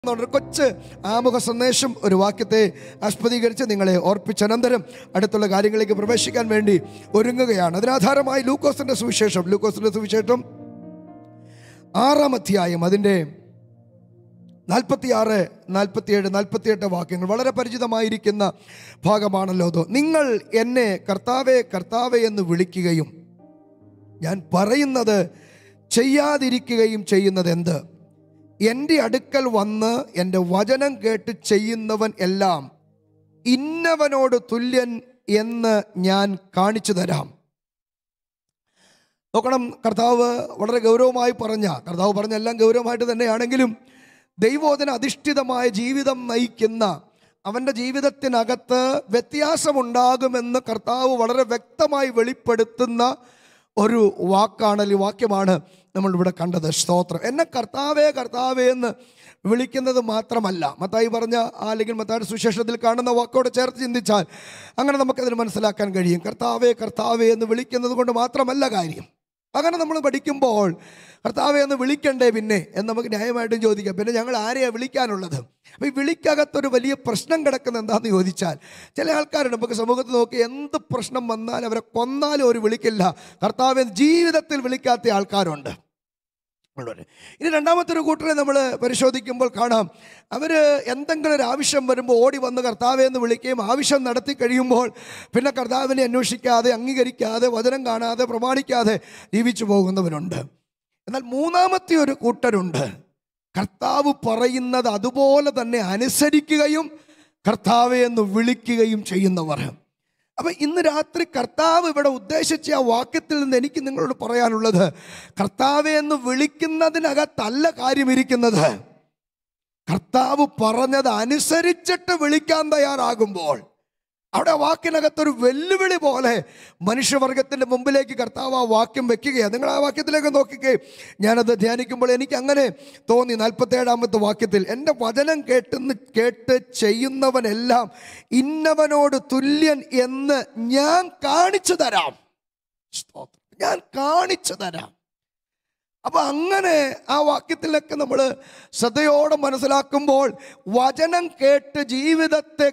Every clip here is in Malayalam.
ഒരു കൊച്ച് ആമുഖ സന്ദേശം ഒരു വാക്യത്തെ ആസ്പദീകരിച്ച് നിങ്ങളെ ഓർപ്പിച്ചനന്തരം അടുത്തുള്ള കാര്യങ്ങളിലേക്ക് പ്രവേശിക്കാൻ വേണ്ടി ഒരുങ്ങുകയാണ് അതിനാധാരമായി ലൂക്കോസിന്റെ സുവിശേഷം ലൂക്കോസിന്റെ സുവിശേഷം ആറാം അധ്യായം അതിൻ്റെ നാൽപ്പത്തിയാറ് നാൽപ്പത്തിയേഴ് നാൽപ്പത്തിയെട്ട് വാക്യങ്ങൾ വളരെ പരിചിതമായിരിക്കുന്ന ഭാഗമാണല്ലോ അത് നിങ്ങൾ എന്നെ കർത്താവെ കർത്താവെ എന്ന് വിളിക്കുകയും ഞാൻ പറയുന്നത് ചെയ്യാതിരിക്കുകയും ചെയ്യുന്നത് എന്ത് എൻ്റെ അടുക്കൽ വന്ന് എൻ്റെ വചനം കേട്ട് ചെയ്യുന്നവൻ എല്ലാം ഇന്നവനോട് തുല്യൻ എന്ന് ഞാൻ കാണിച്ചു തരാം നോക്കണം കർത്താവ് വളരെ ഗൗരവമായി പറഞ്ഞ കർത്താവ് പറഞ്ഞ എല്ലാം ഗൗരവമായിട്ട് തന്നെയാണെങ്കിലും ദൈവോധന അധിഷ്ഠിതമായ ജീവിതം നയിക്കുന്ന അവൻ്റെ ജീവിതത്തിനകത്ത് വ്യത്യാസമുണ്ടാകുമെന്ന് കർത്താവ് വളരെ വ്യക്തമായി വെളിപ്പെടുത്തുന്ന ഒരു വാക്കാണ് അല്ലെങ്കിൽ വാക്യമാണ് നമ്മൾ ഇവിടെ കണ്ടത് സ്തോത്രം എന്നെ കർത്താവേ കർത്താവേ എന്ന് വിളിക്കുന്നത് മാത്രമല്ല മത്തായി പറഞ്ഞ ആ അല്ലെങ്കിൽ മത്തായുടെ സുശേഷത്തിൽ കാണുന്ന വാക്കോട് ചേർത്ത് ചിന്തിച്ചാൽ അങ്ങനെ നമുക്കതിന് മനസ്സിലാക്കാൻ കഴിയും കർത്താവേ കർത്താവേ എന്ന് വിളിക്കുന്നത് കൊണ്ട് മാത്രമല്ല കാര്യം അങ്ങനെ നമ്മൾ പഠിക്കുമ്പോൾ കർത്താവെ എന്ന് വിളിക്കണ്ടേ പിന്നെ എന്ന് നമുക്ക് ന്യായമായിട്ടും ചോദിക്കാം പിന്നെ ഞങ്ങൾ ആരെയാണ് വിളിക്കാനുള്ളത് അപ്പം ഈ വിളിക്കകത്തൊരു വലിയ പ്രശ്നം കിടക്കുന്ന എന്താണെന്ന് ചോദിച്ചാൽ ചില ആൾക്കാരുണ്ട് നമുക്ക് സമൂഹത്തിൽ നോക്കി എന്ത് പ്രശ്നം വന്നാലും അവരെ കൊന്നാലും ഒരു വിളിക്കില്ല കർത്താവെ ജീവിതത്തിൽ വിളിക്കാത്ത ആൾക്കാരുണ്ട് ഉള്ളവര്. ഇനി രണ്ടാമത്തെ ഒരു കൂട്ടരെ നമ്മൾ പരിശോധിക്കുമ്പോൾ കാണാം അവർ എന്തെങ്കിലും ഒരു ആവശ്യം വരുമ്പോൾ ഓടി വന്ന് കർത്താവെ എന്ന് വിളിക്കുകയും ആവശ്യം നടത്തി കഴിയുമ്പോൾ പിന്നെ കർത്താവിനെ അന്വേഷിക്കാതെ അംഗീകരിക്കാതെ വചനം കാണാതെ പ്രമാണിക്കാതെ ജീവിച്ചു പോകുന്നവരുണ്ട് എന്നാൽ മൂന്നാമത്തെ ഒരു കൂട്ടരുണ്ട് കർത്താവ് പറയുന്നത് അതുപോലെ തന്നെ അനുസരിക്കുകയും കർത്താവെ എന്ന് വിളിക്കുകയും ചെയ്യുന്നവർ അപ്പൊ ഇന്ന് രാത്രി കർത്താവ് ഇവിടെ ഉദ്ദേശിച്ച ആ വാക്യത്തിൽ നിന്ന് എനിക്ക് നിങ്ങളോട് പറയാനുള്ളത് കർത്താവെ എന്ന് വിളിക്കുന്നതിനകത്തല്ല കാര്യം ഇരിക്കുന്നത് കർത്താവ് പറഞ്ഞത് അനുസരിച്ചിട്ട് വിളിക്കാൻ തയ്യാറാകുമ്പോൾ അവിടെ ആ വാക്കിനകത്തൊരു വെല്ലുവിളി പോലെ മനുഷ്യവർഗത്തിൻ്റെ മുമ്പിലേക്ക് കർത്താവ് ആ വാക്യം വെക്കുകയാണ് നിങ്ങൾ ആ വാക്യത്തിലേക്ക് നോക്കിക്കേ ഞാനത് ധ്യാനിക്കുമ്പോൾ എനിക്ക് അങ്ങനെ തോന്നി നാൽപ്പത്തേഴാമത്തെ വാക്യത്തിൽ എൻ്റെ വചനം കേട്ടെന്ന് കേട്ട് ചെയ്യുന്നവനെല്ലാം ഇന്നവനോട് തുല്യൻ എന്ന് ഞാൻ കാണിച്ചു തരാം സ്തോത്രം. ഞാൻ കാണിച്ചു തരാം അപ്പൊ അങ്ങനെ ആ വാക്യത്തിലൊക്കെ നമ്മൾ ശ്രദ്ധയോടെ മനസ്സിലാക്കുമ്പോൾ വചനം കേട്ട് ജീവിതത്തെ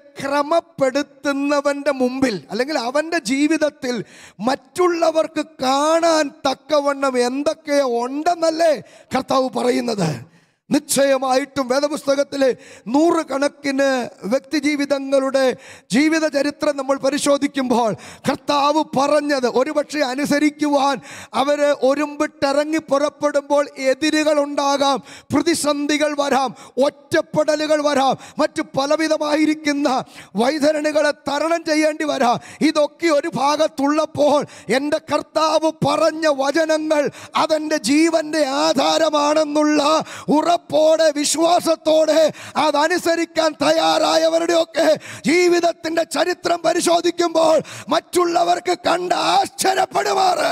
ക്രമപ്പെടുത്തുന്നവന്റെ മുമ്പിൽ അല്ലെങ്കിൽ അവന്റെ ജീവിതത്തിൽ മറ്റുള്ളവർക്ക് കാണാൻ തക്കവണ്ണം എന്തൊക്കെ ഉണ്ടെന്നല്ലേ കർത്താവ് പറയുന്നത് നിശ്ചയമായിട്ടും വേദപുസ്തകത്തിലെ നൂറുകണക്കിന് വ്യക്തിജീവിതങ്ങളുടെ ജീവിത ചരിത്രം നമ്മൾ പരിശോധിക്കുമ്പോൾ കർത്താവ് പറഞ്ഞത് ഒരുപക്ഷെ അനുസരിക്കുവാൻ അവര് ഒരുമ്പിട്ടിറങ്ങി പുറപ്പെടുമ്പോൾ എതിരുകൾ ഉണ്ടാകാം പ്രതിസന്ധികൾ വരാം ഒറ്റപ്പെടലുകൾ വരാം മറ്റു പലവിധമായിരിക്കുന്ന വൈതരണികളെ തരണം ചെയ്യേണ്ടി വരാം ഇതൊക്കെ ഒരു ഭാഗത്തുള്ളപ്പോൾ എൻ്റെ കർത്താവ് പറഞ്ഞ വചനങ്ങൾ അതെൻ്റെ ജീവന്റെ ആധാരമാണെന്നുള്ള ഉറപ്പോടെ വിശ്വാസത്തോടെ അതനുസരിക്കാൻ തയ്യാറായവരുടെയൊക്കെ ജീവിതത്തിന്റെ ചരിത്രം പരിശോധിക്കുമ്പോൾ മറ്റുള്ളവർക്ക് കണ്ട് ആശ്ചര്യപ്പെടുമാറ്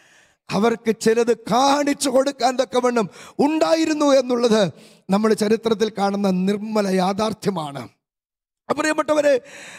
അവർക്ക് ചിലത് കാണിച്ചു കൊടുക്കാൻ തക്കവണ്ണം ഉണ്ടായിരുന്നു എന്നുള്ളത് നമ്മൾ ചരിത്രത്തിൽ കാണുന്ന നിർമ്മല യാഥാർത്ഥ്യമാണ് അപ്പൊ പ്രിയപ്പെട്ടവരെ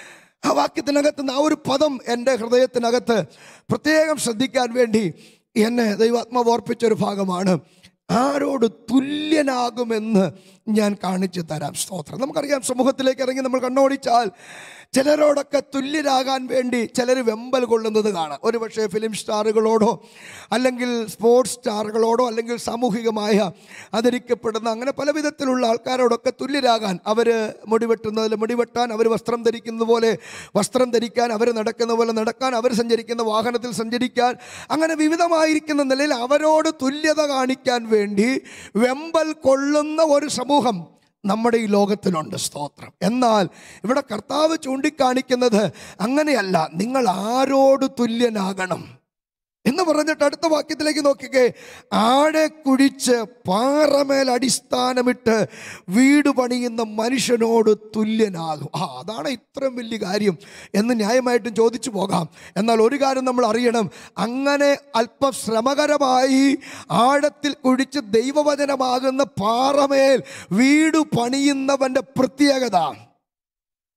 ആ വാക്യത്തിനകത്ത് നിന്ന് ആ ഒരു പദം എൻ്റെ ഹൃദയത്തിനകത്ത് പ്രത്യേകം ശ്രദ്ധിക്കാൻ വേണ്ടി എന്നെ ദൈവാത്മാവ് ഓർപ്പിച്ചൊരു ഭാഗമാണ് ആരോട് തുല്യനാകുമെന്ന് ഞാൻ കാണിച്ചു തരാം സ്തോത്രം നമുക്കറിയാം സമൂഹത്തിലേക്ക് ഇറങ്ങി നമ്മൾ കണ്ണോടിച്ചാൽ ചിലരോടൊക്കെ തുല്യരാകാൻ വേണ്ടി ചിലർ വെമ്പൽ കൊള്ളുന്നത് കാണാം ഒരുപക്ഷെ ഫിലിം സ്റ്റാറുകളോടോ അല്ലെങ്കിൽ സ്പോർട്സ് സ്റ്റാറുകളോടോ അല്ലെങ്കിൽ സാമൂഹികമായ ആദരിക്കപ്പെടുന്ന അങ്ങനെ പല വിധത്തിലുള്ള ആൾക്കാരോടൊക്കെ തുല്യരാകാൻ അവർ മുടിവെട്ടുന്നതിൽ മുടിവെട്ടാൻ അവർ വസ്ത്രം ധരിക്കുന്ന പോലെ വസ്ത്രം ധരിക്കാൻ അവർ നടക്കുന്ന പോലെ നടക്കാൻ അവർ സഞ്ചരിക്കുന്ന വാഹനത്തിൽ സഞ്ചരിക്കാൻ അങ്ങനെ വിവിധമായിരിക്കുന്ന നിലയിൽ അവരോട് തുല്യത കാണിക്കാൻ വേണ്ടി വെമ്പൽ കൊള്ളുന്ന ഒരു സമൂഹം നമ്മുടെ ഈ ലോകത്തിലുണ്ട് സ്തോത്രം എന്നാൽ ഇവിടെ കർത്താവ് ചൂണ്ടിക്കാണിക്കുന്നത് അങ്ങനെയല്ല നിങ്ങൾ ആരോട് തുല്യനാകണം എന്ന് പറഞ്ഞിട്ട് അടുത്ത വാക്യത്തിലേക്ക് നോക്കിക്കേ ആടെ കുഴിച്ച് പാറമേൽ അടിസ്ഥാനമിട്ട് വീട് പണിയുന്ന മനുഷ്യനോട് തുല്യനാകും ആ അതാണ് ഇത്രയും വലിയ കാര്യം എന്ന് ന്യായമായിട്ടും ചോദിച്ചു പോകാം എന്നാൽ ഒരു കാര്യം നമ്മൾ അറിയണം അങ്ങനെ അല്പം ശ്രമകരമായി ആഴത്തിൽ കുഴിച്ച് ദൈവവചനമാകുന്ന പാറമേൽ വീട് പണിയുന്നവന്റെ പ്രത്യേകത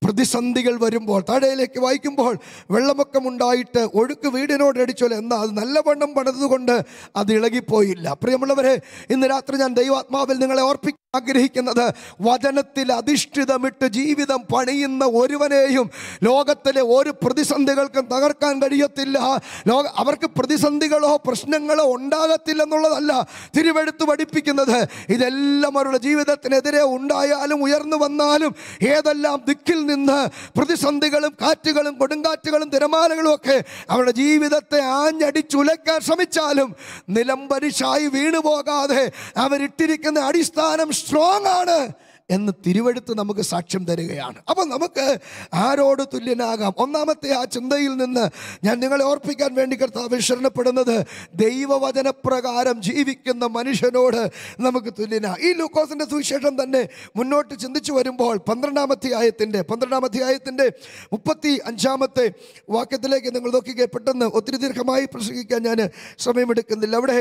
പ്രതിസന്ധികൾ വരുമ്പോൾ താഴേലേക്ക് വായിക്കുമ്പോൾ വെള്ളമൊക്കമുണ്ടായിട്ട് ഒഴുക്ക് വീടിനോട് അടിച്ചോലെ എന്നാൽ അത് നല്ലവണ്ണം പണിതുകൊണ്ട് അത് ഇളകിപ്പോയില്ല പ്രിയമുള്ളവരെ ഇന്ന് രാത്രി ഞാൻ ദൈവാത്മാവിൽ നിങ്ങളെ ഓർപ്പിക്കാൻ ആഗ്രഹിക്കുന്നത് വചനത്തിൽ അധിഷ്ഠിതമിട്ട് ജീവിതം പണിയുന്ന ഒരുവനെയും ലോകത്തിലെ ഒരു പ്രതിസന്ധികൾക്കും തകർക്കാൻ കഴിയത്തില്ല ലോക അവർക്ക് പ്രതിസന്ധികളോ പ്രശ്നങ്ങളോ ഉണ്ടാകത്തില്ലെന്നുള്ളതല്ല തിരുവെടുത്ത് പഠിപ്പിക്കുന്നത് ഇതെല്ലാം അവരുടെ ജീവിതത്തിനെതിരെ ഉണ്ടായാലും ഉയർന്നു വന്നാലും ഏതെല്ലാം ദിക്കിൽ നിന്ന് പ്രതിസന്ധികളും കാറ്റുകളും കൊടുങ്കാറ്റുകളും തിരമാലകളും ഒക്കെ അവരുടെ ജീവിതത്തെ ആഞ്ഞടിച്ചുലക്കാൻ ശ്രമിച്ചാലും നിലംപരിശായി വീണു പോകാതെ അവരിട്ടിരിക്കുന്ന അടിസ്ഥാനം സ്ട്രോങ് ആണ് എന്ന് തിരുവെടുത്ത് നമുക്ക് സാക്ഷ്യം തരികയാണ് അപ്പം നമുക്ക് ആരോട് തുല്യനാകാം ഒന്നാമത്തെ ആ ചിന്തയിൽ നിന്ന് ഞാൻ നിങ്ങളെ ഓർപ്പിക്കാൻ വേണ്ടി കർത്താവ് ശരണപ്പെടുന്നത് ദൈവവചനപ്രകാരം ജീവിക്കുന്ന മനുഷ്യനോട് നമുക്ക് തുല്യനാ ഈ ലൂക്കോസിന്റെ സുവിശേഷം തന്നെ മുന്നോട്ട് ചിന്തിച്ചു വരുമ്പോൾ പന്ത്രണ്ടാം അധ്യായത്തിൻ്റെ പന്ത്രണ്ടാം അധ്യായത്തിൻ്റെ മുപ്പത്തി അഞ്ചാമത്തെ വാക്യത്തിലേക്ക് നിങ്ങൾ നോക്കിക്കേ പെട്ടെന്ന് ഒത്തിരി ദീർഘമായി പ്രസംഗിക്കാൻ ഞാൻ സമയമെടുക്കുന്നില്ല അവിടെ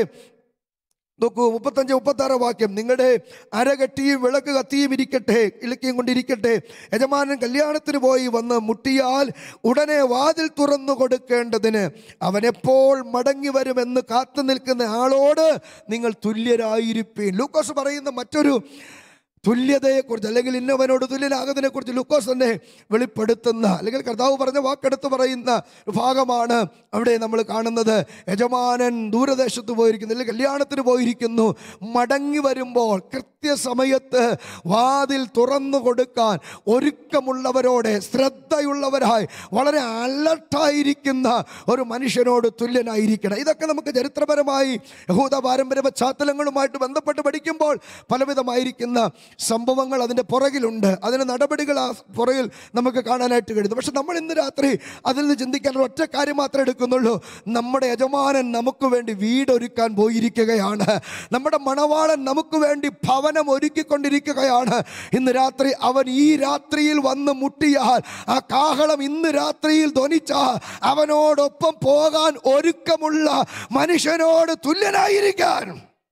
നോക്കൂ മുപ്പത്തഞ്ച് മുപ്പത്താറ് വാക്യം നിങ്ങളുടെ അരകെട്ടിയും വിളക്ക് കത്തിയും ഇരിക്കട്ടെ ഇളക്കിയും കൊണ്ടിരിക്കട്ടെ യജമാനൻ കല്യാണത്തിന് പോയി വന്ന് മുട്ടിയാൽ ഉടനെ വാതിൽ തുറന്നു കൊടുക്കേണ്ടതിന് അവൻ എപ്പോൾ മടങ്ങി വരുമെന്ന് കാത്തു നിൽക്കുന്ന ആളോട് നിങ്ങൾ തുല്യരായിരിപ്പീൻ ലൂക്കോസ് പറയുന്ന മറ്റൊരു തുല്യതയെക്കുറിച്ച് അല്ലെങ്കിൽ ഇന്നവനോട് തുല്യനാകുന്നതിനെ കുറിച്ച് ലൂക്കോസ് തന്നെ വെളിപ്പെടുത്തുന്ന അല്ലെങ്കിൽ കർത്താവ് പറഞ്ഞ വാക്കെടുത്ത് പറയുന്ന ഒരു ഭാഗമാണ് അവിടെ നമ്മൾ കാണുന്നത് യജമാനൻ ദൂരദേശത്ത് പോയിരിക്കുന്നു അല്ലെങ്കിൽ കല്യാണത്തിന് പോയിരിക്കുന്നു മടങ്ങി വരുമ്പോൾ കൃത്യസമയത്ത് വാതിൽ തുറന്നു കൊടുക്കാൻ ഒരുക്കമുള്ളവരോടെ ശ്രദ്ധയുള്ളവരായി വളരെ അലർട്ടായിരിക്കുന്ന ഒരു മനുഷ്യനോട് തുല്യനായിരിക്കണം ഇതൊക്കെ നമുക്ക് ചരിത്രപരമായി യഹൂദ പാരമ്പര്യ പശ്ചാത്തലങ്ങളുമായിട്ട് ബന്ധപ്പെട്ട് പഠിക്കുമ്പോൾ പലവിധമായിരിക്കുന്ന സംഭവങ്ങൾ അതിൻ്റെ പുറകിലുണ്ട് അതിന് നടപടികൾ ആ പുറകിൽ നമുക്ക് കാണാനായിട്ട് കഴിയുന്നു പക്ഷെ നമ്മൾ ഇന്ന് രാത്രി അതിൽ നിന്ന് ചിന്തിക്കാൻ ഒറ്റ കാര്യം മാത്രമേ എടുക്കുന്നുള്ളൂ നമ്മുടെ യജമാനൻ നമുക്ക് വേണ്ടി വീടൊരുക്കാൻ പോയിരിക്കുകയാണ് നമ്മുടെ മണവാളൻ നമുക്ക് വേണ്ടി ഭവനം ഒരുക്കിക്കൊണ്ടിരിക്കുകയാണ് ഇന്ന് രാത്രി അവൻ ഈ രാത്രിയിൽ വന്ന് മുട്ടിയാൽ ആ കാഹളം ഇന്ന് രാത്രിയിൽ ധ്വനിച്ചാൽ അവനോടൊപ്പം പോകാൻ ഒരുക്കമുള്ള മനുഷ്യനോട് തുല്യനായിരിക്കാൻ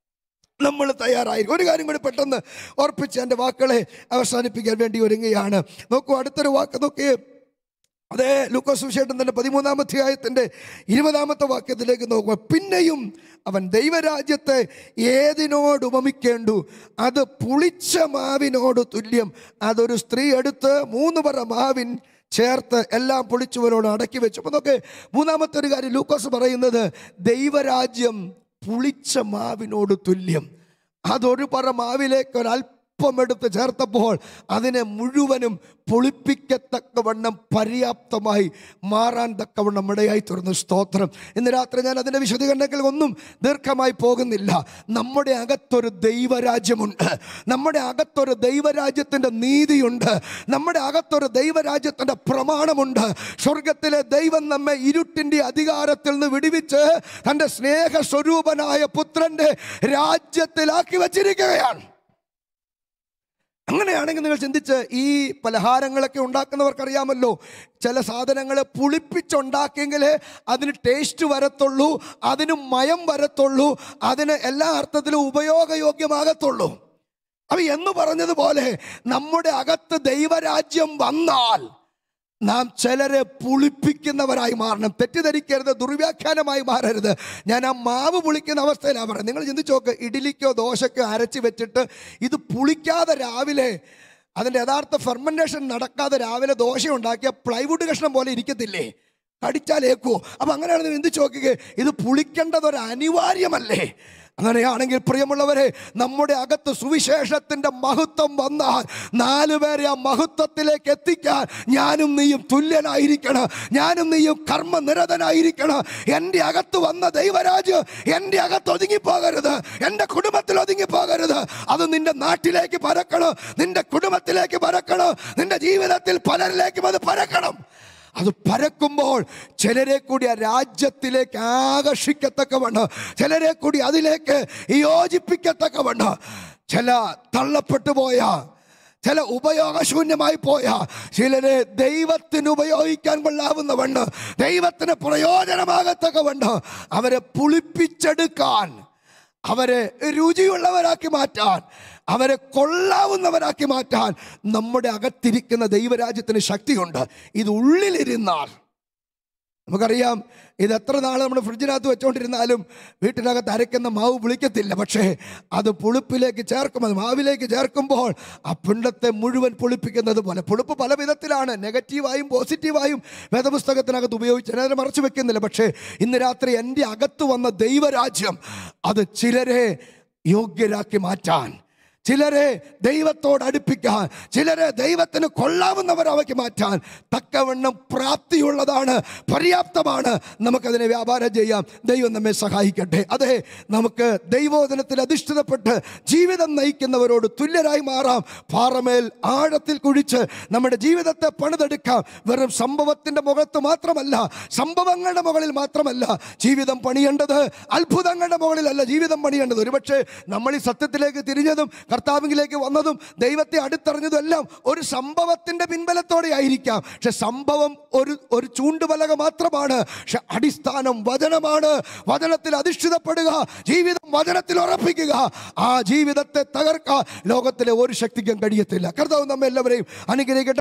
നമ്മൾ തയ്യാറായി ഒരു കാര്യം കൂടി പെട്ടെന്ന് ഓർപ്പിച്ച് എൻ്റെ വാക്കുകളെ അവസാനിപ്പിക്കാൻ വേണ്ടി ഒരുങ്ങുകയാണ് നോക്കൂ അടുത്തൊരു വാക്ക് നോക്കി അതേ ലൂക്കോസ് വിശേഷം തന്നെ പതിമൂന്നാം അധ്യായത്തിൻ്റെ ഇരുപതാമത്തെ വാക്യത്തിലേക്ക് നോക്കുക പിന്നെയും അവൻ ദൈവരാജ്യത്തെ ഏതിനോട് ഉപമിക്കേണ്ടു അത് പുളിച്ച മാവിനോട് തുല്യം അതൊരു സ്ത്രീ എടുത്ത് മൂന്ന് പറ മാവിൻ ചേർത്ത് എല്ലാം പൊളിച്ചുവരോട് അടക്കി വെച്ചു അപ്പോൾ നോക്കെ മൂന്നാമത്തെ ഒരു കാര്യം ലൂക്കോസ് പറയുന്നത് ദൈവരാജ്യം പുളിച്ച മാവിനോട് തുല്യം അതൊരു പറ മാവിലേക്ക് ഒരല്പം എടുത്ത് ചേർത്തപ്പോൾ അതിനെ മുഴുവനും പൊളിപ്പിക്കത്തക്കവണ്ണം പര്യാപ്തമായി മാറാൻ തക്കവണ്ണം ഇടയായി തുറന്നു സ്തോത്രം ഇന്ന് രാത്രി ഞാൻ അതിൻ്റെ വിശദീകരണങ്ങൾ ഒന്നും ദീർഘമായി പോകുന്നില്ല നമ്മുടെ അകത്തൊരു ദൈവരാജ്യമുണ്ട് നമ്മുടെ അകത്തൊരു ദൈവരാജ്യത്തിൻ്റെ നീതിയുണ്ട് നമ്മുടെ അകത്തൊരു ദൈവരാജ്യത്തിൻ്റെ പ്രമാണമുണ്ട് സ്വർഗത്തിലെ ദൈവം നമ്മെ ഇരുട്ടിൻ്റെ അധികാരത്തിൽ നിന്ന് വിടുവിച്ച് തൻ്റെ സ്നേഹസ്വരൂപനായ പുത്രൻ്റെ രാജ്യത്തിലാക്കി വച്ചിരിക്കുകയാണ് അങ്ങനെയാണെങ്കിൽ നിങ്ങൾ ചിന്തിച്ച് ഈ പലഹാരങ്ങളൊക്കെ ഉണ്ടാക്കുന്നവർക്കറിയാമല്ലോ ചില സാധനങ്ങൾ പുളിപ്പിച്ചുണ്ടാക്കിയെങ്കിലേ അതിന് ടേസ്റ്റ് വരത്തുള്ളൂ അതിന് മയം വരത്തുള്ളൂ അതിന് എല്ലാ അർത്ഥത്തിലും ഉപയോഗയോഗ്യമാകത്തുള്ളൂ അപ്പൊ എന്ന് പറഞ്ഞതുപോലെ നമ്മുടെ അകത്ത് ദൈവരാജ്യം വന്നാൽ നാം ചിലരെ പുളിപ്പിക്കുന്നവരായി മാറണം തെറ്റിദ്ധരിക്കരുത് ദുർവ്യാഖ്യാനമായി മാറരുത് ഞാൻ ആ മാവ് പുളിക്കുന്ന അവസ്ഥയിലാണ് പറയുന്നത് നിങ്ങൾ ചിന്തിച്ച് നോക്ക് ഇഡ്ഡലിക്കോ ദോശക്കോ അരച്ച് വെച്ചിട്ട് ഇത് പുളിക്കാതെ രാവിലെ അതിൻ്റെ യഥാർത്ഥ ഫെർമെൻറ്റേഷൻ നടക്കാതെ രാവിലെ ദോശ ഉണ്ടാക്കിയ പ്ലൈവുഡ് കഷ്ണം പോലെ ഇരിക്കത്തില്ലേ കടിച്ചാൽ ഏക്കുവോ അപ്പം അങ്ങനെയാണ് നിങ്ങൾ ചിന്തിച്ച് നോക്കുക ഇത് പുളിക്കേണ്ടത് ഒരു അനിവാര്യമല്ലേ അങ്ങനെയാണെങ്കിൽ പ്രിയമുള്ളവരെ നമ്മുടെ അകത്ത് സുവിശേഷത്തിന്റെ മഹത്വം വന്നാൽ നാലു പേരെ ആ മഹത്വത്തിലേക്ക് എത്തിക്കാൻ ഞാനും നീയും തുല്യനായിരിക്കണം ഞാനും നീയും കർമ്മനിരതനായിരിക്കണം എൻ്റെ അകത്ത് വന്ന ദൈവരാജ് എൻ്റെ അകത്ത് ഒതുങ്ങിപ്പോകരുത് എൻ്റെ കുടുംബത്തിൽ ഒതുങ്ങിപ്പോകരുത് അത് നിന്റെ നാട്ടിലേക്ക് പരക്കണം നിന്റെ കുടുംബത്തിലേക്ക് പരക്കണം നിന്റെ ജീവിതത്തിൽ പലരിലേക്കും അത് പരക്കണം അത് പരക്കുമ്പോൾ ചിലരെ കൂടി ആ രാജ്യത്തിലേക്ക് ആകർഷിക്കത്തക്കവണ്ണം ചിലരെ കൂടി അതിലേക്ക് യോജിപ്പിക്കത്തക്കവണ്ണം ചില തള്ളപ്പെട്ടു പോയ ചില ഉപയോഗശൂന്യമായി പോയ ചിലരെ ദൈവത്തിന് ഉപയോഗിക്കാൻ കൊള്ളാവുന്ന വണ്ണം ദൈവത്തിന് പ്രയോജനമാകത്തക്ക വണ്ണം അവരെ പുളിപ്പിച്ചെടുക്കാൻ അവരെ രുചിയുള്ളവരാക്കി മാറ്റാൻ അവരെ കൊള്ളാവുന്നവരാക്കി മാറ്റാൻ നമ്മുടെ അകത്തിരിക്കുന്ന ദൈവരാജ്യത്തിന് ശക്തിയുണ്ട് ഇത് ഉള്ളിലിരുന്നാൽ നമുക്കറിയാം ഇത് എത്ര നാൾ നമ്മൾ ഫ്രിഡ്ജിനകത്ത് വെച്ചുകൊണ്ടിരുന്നാലും വീട്ടിനകത്ത് അരയ്ക്കുന്ന മാവ് പുളിക്കത്തില്ല പക്ഷേ അത് പുളിപ്പിലേക്ക് ചേർക്കും അത് മാവിലേക്ക് ചേർക്കുമ്പോൾ ആ പിണ്ടത്തെ മുഴുവൻ പുളിപ്പിക്കുന്നത് പോലെ പുളിപ്പ് പല വിധത്തിലാണ് നെഗറ്റീവായും പോസിറ്റീവായും വേദപുസ്തകത്തിനകത്ത് ഉപയോഗിച്ച് അതിനെ മറച്ചു വെക്കുന്നില്ല പക്ഷേ ഇന്ന് രാത്രി എൻ്റെ അകത്ത് വന്ന ദൈവരാജ്യം അത് ചിലരെ യോഗ്യരാക്കി മാറ്റാൻ ചിലരെ ദൈവത്തോട് അടുപ്പിക്കാൻ ചിലരെ ദൈവത്തിന് കൊള്ളാവുന്നവരാക്കി മാറ്റാൻ തക്കവണ്ണം പ്രാപ്തിയുള്ളതാണ് പര്യാപ്തമാണ് നമുക്കതിനെ വ്യാപാരം ചെയ്യാം ദൈവം നമ്മെ സഹായിക്കട്ടെ അതെ നമുക്ക് ദൈവോധനത്തിൽ അധിഷ്ഠിതപ്പെട്ട് ജീവിതം നയിക്കുന്നവരോട് തുല്യരായി മാറാം പാറമേൽ ആഴത്തിൽ കുഴിച്ച് നമ്മുടെ ജീവിതത്തെ പണിതെടുക്കാം വെറും സംഭവത്തിന്റെ മുഖത്ത് മാത്രമല്ല സംഭവങ്ങളുടെ മുകളിൽ മാത്രമല്ല ജീവിതം പണിയേണ്ടത് അത്ഭുതങ്ങളുടെ മുകളിലല്ല ജീവിതം പണിയേണ്ടത് ഒരുപക്ഷെ നമ്മൾ ഈ സത്യത്തിലേക്ക് തിരിഞ്ഞതും കർത്താവിലേക്ക് വന്നതും ദൈവത്തെ അടുത്തറിഞ്ഞതും എല്ലാം ഒരു സംഭവത്തിന്റെ പിൻബലത്തോടെ ആയിരിക്കാം പക്ഷെ സംഭവം ഒരു ഒരു ചൂണ്ടുപലക മാത്രമാണ് പക്ഷെ അടിസ്ഥാനം വചനമാണ് വചനത്തിൽ അധിഷ്ഠിതപ്പെടുക ജീവിതം വചനത്തിൽ ഉറപ്പിക്കുക ആ ജീവിതത്തെ തകർക്കാൻ ലോകത്തിലെ ഒരു ശക്തിക്കും കഴിയത്തില്ല കർത്താവ് നമ്മെ എല്ലാവരെയും അനുഗ്രഹിക്കട്ടെ